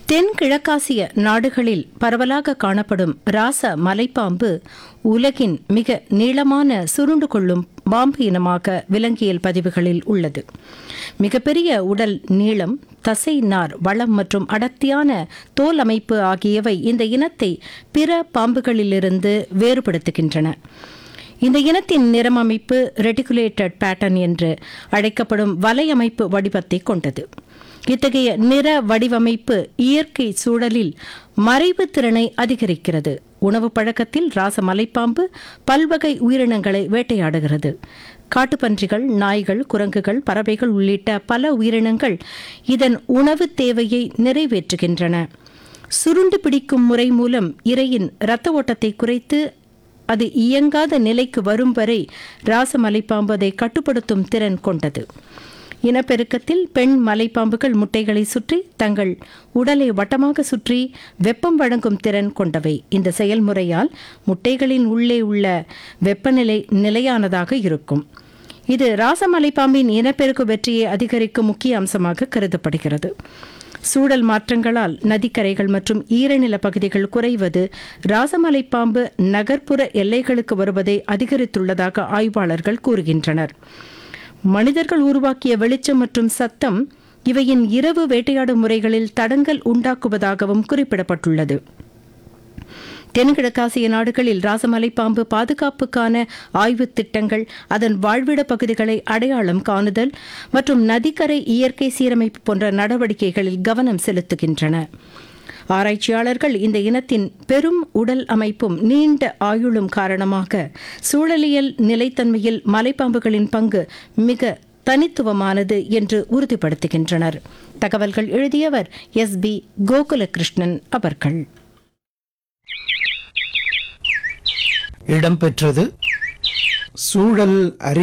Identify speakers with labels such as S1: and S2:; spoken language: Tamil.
S1: தென்கிழக்காசிய நாடுகளில் பரவலாக காணப்படும் ராச மலைப்பாம்பு உலகின் மிக நீளமான சுருண்டு கொள்ளும் பாம்பு இனமாக விலங்கியல் பதிவுகளில் உள்ளது மிகப்பெரிய உடல் நீளம் தசை நார் வளம் மற்றும் அடர்த்தியான தோல் அமைப்பு ஆகியவை இந்த இனத்தை பிற பாம்புகளிலிருந்து வேறுபடுத்துகின்றன இந்த இனத்தின் நிறமமைப்பு ரெட்டிகுலேட்டட் பேட்டர்ன் என்று அழைக்கப்படும் வலையமைப்பு வடிவத்தை கொண்டது இத்தகைய நிற வடிவமைப்பு இயற்கை சூழலில் மறைவு திறனை அதிகரிக்கிறது உணவு பழக்கத்தில் ராச மலைப்பாம்பு பல்வகை உயிரினங்களை வேட்டையாடுகிறது காட்டுப்பன்றிகள் நாய்கள் குரங்குகள் பறவைகள் உள்ளிட்ட பல உயிரினங்கள் இதன் உணவு தேவையை நிறைவேற்றுகின்றன சுருண்டு பிடிக்கும் முறை மூலம் இரையின் இரத்த ஓட்டத்தை குறைத்து அது இயங்காத நிலைக்கு வரும் வரை ராச மலைப்பாம்பு அதை கட்டுப்படுத்தும் திறன் கொண்டது இனப்பெருக்கத்தில் பெண் மலைப்பாம்புகள் முட்டைகளை சுற்றி தங்கள் உடலை வட்டமாக சுற்றி வெப்பம் வழங்கும் திறன் கொண்டவை இந்த செயல்முறையால் முட்டைகளின் உள்ளே உள்ள வெப்பநிலை நிலையானதாக இருக்கும் இது ராசமலைப்பாம்பின் இனப்பெருக்க வெற்றியை அதிகரிக்கும் முக்கிய அம்சமாக கருதப்படுகிறது சூழல் மாற்றங்களால் நதிக்கரைகள் மற்றும் ஈரநில பகுதிகள் குறைவது ராசமலைப்பாம்பு நகர்ப்புற எல்லைகளுக்கு வருவதை அதிகரித்துள்ளதாக ஆய்வாளர்கள் கூறுகின்றனர் மனிதர்கள் உருவாக்கிய வெளிச்சம் மற்றும் சத்தம் இவையின் இரவு வேட்டையாடும் முறைகளில் தடங்கல் உண்டாக்குவதாகவும் குறிப்பிடப்பட்டுள்ளது தென்கிழக்காசிய நாடுகளில் ராசமலைப்பாம்பு பாதுகாப்புக்கான ஆய்வுத் திட்டங்கள் அதன் வாழ்விட பகுதிகளை அடையாளம் காணுதல் மற்றும் நதிக்கரை இயற்கை சீரமைப்பு போன்ற நடவடிக்கைகளில் கவனம் செலுத்துகின்றன ஆராய்ச்சியாளர்கள் இந்த இனத்தின் பெரும் உடல் அமைப்பும் நீண்ட ஆயுளும் காரணமாக சூழலியல் நிலைத்தன்மையில் மலைப்பாம்புகளின் பங்கு மிக தனித்துவமானது என்று உறுதிப்படுத்துகின்றனர் தகவல்கள் எழுதியவர் எஸ் பி கோகுலகிருஷ்ணன் அவர்கள்
S2: இடம்பெற்றது சூழல் அறி